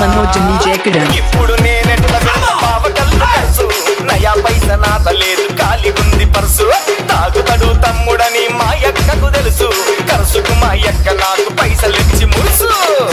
Manoj DJ Kiran. ఇప్పుడు నేనెట్ల పావకల్లు కర్సు నయా పైస నాత లేదు ఖాళీ ఉంది పర్సు తాగుతడు తమ్ముడని మా యక్కకు తెలుసు కరుసుకు మా యక్క నాకు పైసలిచ్చి మురుసు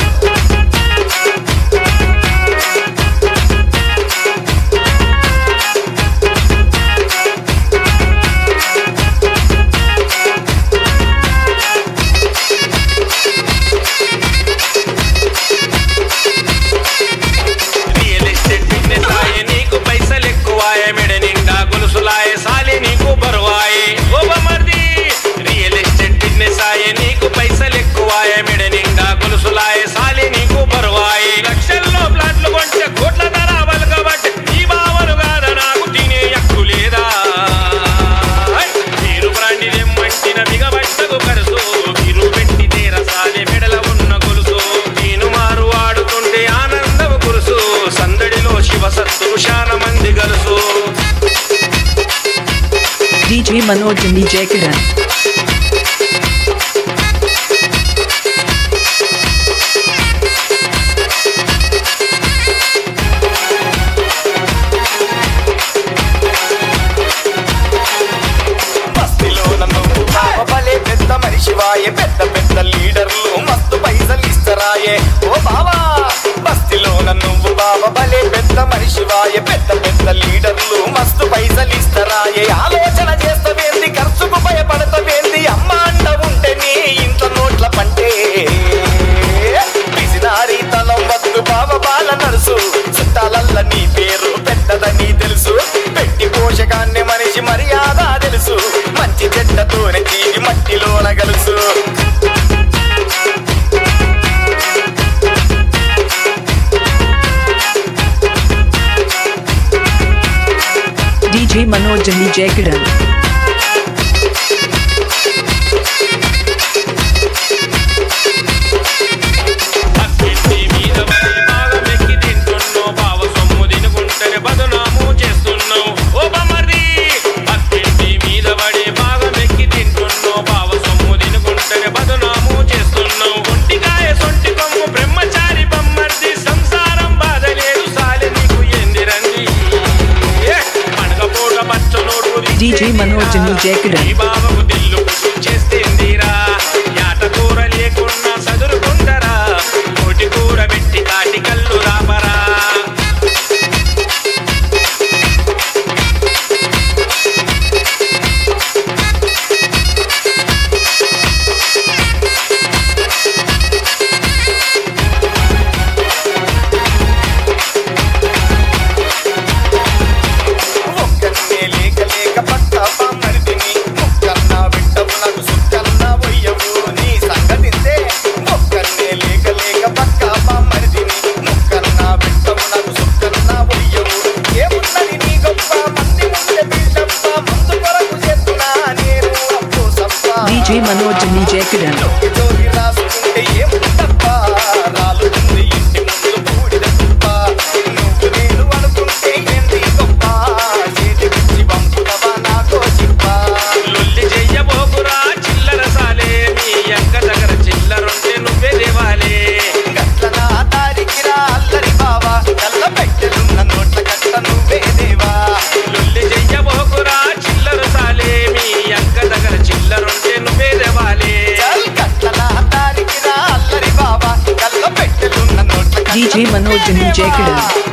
రియల్ ఎస్టేట్ బిజినెస్ ఆయే నీకు పైసలు ఎక్కువాయే మెడ నిండా గొలుసులాయే సాలే నీకు బరువాయే ఓబమర్ది రియల్ ఎస్టేట్ బిజినెస్ ఆయే నీకు పైసలు ఎక్కువాయే మెడ నిండా గొలుసులాయే సాలే నీకు బరువాయే లక్షల్లో ప్లాట్లు కొంటే కోట్ల ధర కాబట్టి ఈ బావలు కాద నాకు తినే హక్కు లేదా మీరు బ్రాండి తెమ్మంటిన బిగబట్టకు కరుసు మీరు పెట్టి తీరసాలే మెడల ఉన్న గొలుసు నేను మారు ఆడుతుంటే ఆనందము కురుసు సందడిలో శివసత్తు శాన మంది గలుసు DJ Manoj DJ Kiran. బస్తీలో నన్ను బాబలే పెద్ద మనిషివాయే పెద్ద పెద్ద లీడర్లు మస్తు పైసలు ఇస్తరాయే ఓ బావా బస్తీలో నన్ను బాబలే పెద్ద మనిషివాయే పెద్ద పెద్ద లీడర్లు మస్తు పైసలు ఇస్తరాయే ఆలోచన చేస్తవేంది ఖర్చుకు భయపడతవేంది అమ్మ అండ ఉంటే నీ ఇంట్లో నోట్ల పంటే పిసినారి తలం వద్దు బావ బాల నడుసు చుట్టాలల్ల నీ పేరు పెద్దదని తెలుసు పెట్టి పోషకాన్ని మనిషి మర్యాద తెలుసు మంచి చెడ్డతోనే తీరి మట్టిలోన గలుసు DJ Manoj DJ Kiran. అక్కింటి మీద పడి బాగా మెక్కి తింటున్నావు బావ సొమ్ము తినుకుంటేనే బదునాము చేస్తున్నావు ఓ బమర్ది అక్కింటి మీద పడి బాగా మెక్కి తింటున్నావు బావ సొమ్ము తినుకుంటేనే బదునాము చేస్తున్నావు ఒంటికాయ సొంటి కొమ్ము బ్రహ్మచారి బమ్మర్ది సంసారం బాధ లేదు సాలె నీకు ఎందిరంది ఏ, పడకపోట పచ్చనోడు DJ Manoj DJ Kiran. ఈ బావకు దిల్లు పుట్టు చేస్తేందిరా యాట కూర లేకున్నా సదురుకుంటరా కోటి కూర పెట్టి కాటి కళ్ళు రాపరా ఒక్కన్నే లేక లేక పక్క మరిదిని ఒక్కన్న వింటవు నాకు సుక్కన్న వయ్యవు నీ సంగతిందే ఒక్కన్నే లేక లేక పక్క మరిదిని ఒక్కన్న వింటవు నాకు సుక్కన్న వయ్యవు ఏమున్నది నీ గొప్ప మంది ముందే బిల్డప్ప ముందు కొరకు చేస్తున్నా నేను అప్పు సప్ప DJ Manoj DJ Kiran. నొక్కి జోగి రాసుకుంటే ఏముందప్ప రాలుతుంది ఇంటి ముందు బూడిద తుప్ప నువ్వు నేను అనుకుంటే ఏంది గొప్ప చేతి పిచ్చి పంపుదవా నాకో చిప్ప లొల్లి చెయ్యబోకురా చిల్లర సాలే మీ అక్క దగ్గర చిల్లరుంటే నువ్వే దేవాలే గట్ల నా దారికి రా అల్లరి బావా కళ్ళ పెట్టెలున్న నోట్ల కట్ట నువ్వే దేవా లొల్లి చెయ్యబోకురా చిల్లర సాలే మీ అక్క దగ్గర చిల్లరుంటే నువ్వే దేవాలే చల్ గట్ల నా దారికి రా అల్లరి బావా కళ్ళ పెట్టెలున్న నోట్ల కట్ట DJ Manoj DJ Kiran.